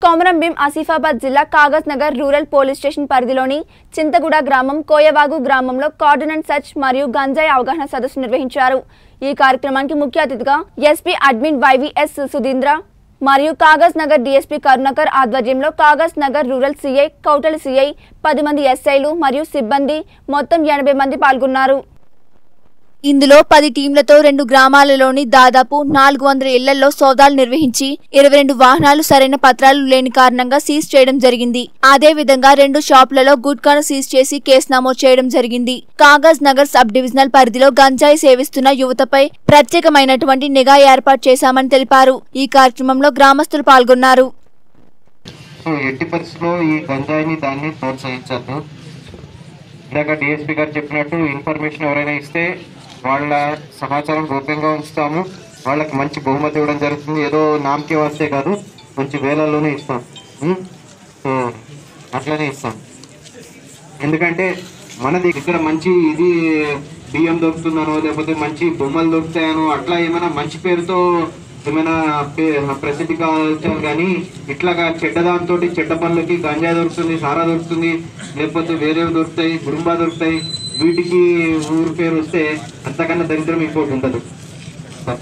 కొమరం భీం ఆసిఫాబాద్ జిల్లా Kagaz Nagar rural police station పరిధిలోని చింతగూడ గ్రామం కోయవాగు గ్రామంలో కార్డినెంట్ సర్చ్ మరియు గంజాయి అవగాహన సదస్సు నిర్వహించారు ఈ కార్యక్రమానికి ముఖ్య అతిథిగా ఎస్పీ అడ్మిన్ వైవీఎస్ సుధీంద్ర మరియు కాగజ్ నగర్ డీఎస్పీ కరుణాకర్ ఆధ్వర్యంలో Kagaz Nagar rural CI Kautala CI పది మంది ఎస్ఐలు మరియు సిబ్బంది మొత్తం ఎనభై మంది పాల్గొన్నారు ఇందులో పది టీంలతో రెండు గ్రామాలలోని దాదాపు నాలుగు వందల ఇళ్లలో సోదాలు నిర్వహించి ఇరవై రెండు వాహనాలు సరైన పత్రాలు లేని కారణంగా సీజ్ చేయడం జరిగింది అదే విధంగా రెండు షాపులలో గుట్కాను సీజ్ చేసి కేసు నమోదు చేయడం జరిగింది కాగజ్ నగర్ సబ్ డివిజనల్ పరిధిలో గంజాయి సేవిస్తున్న యువతపై ప్రత్యేకమైనటువంటి నిఘా ఏర్పాటు చేశామని తెలిపారు ఈ కార్యక్రమంలో గ్రామస్తులు పాల్గొన్నారు సో ఎట్టి పరిస్థితుల్లో ఈ గంజాయిని దాన్ని ప్రోత్సహించద్దు ఇందాక డిఎస్పీ గారు చెప్పినట్టు ఇన్ఫర్మేషన్ ఎవరైనా ఇస్తే వాళ్ళ సమాచారం గోప్యంగా ఉంచుతాము వాళ్ళకి మంచి బహుమతి ఇవ్వడం జరుగుతుంది ఏదో నామకే వస్తే కాదు మంచి వేలల్లోనే ఇస్తాం ఉం? సో అట్లనే ఇస్తాం ఎందుకంటే మనది ఇక్కడ మంచి ఇది బియ్యం దొరుకుతుందనో లేకపోతే మంచి బొమ్మలు దొరుకుతాయనో అట్లా ఏమైనా మంచి పేరుతో ఏమైనా పే- ప్రసిద్ధి కావచ్చు కానీ ఇట్లాగా చెడ్డ దాంతో చెడ్డ పనులకి గంజాయి దొరుకుతుంది సారా దొరుకుతుంది లేకపోతే వేరేవి దొరుకుతాయి గుడుంబా దొరుకుతాయి వీటికి ఊరు పేరు వస్తే అంతకన్నా దరిద్రం ఇంకోటి ఉండదు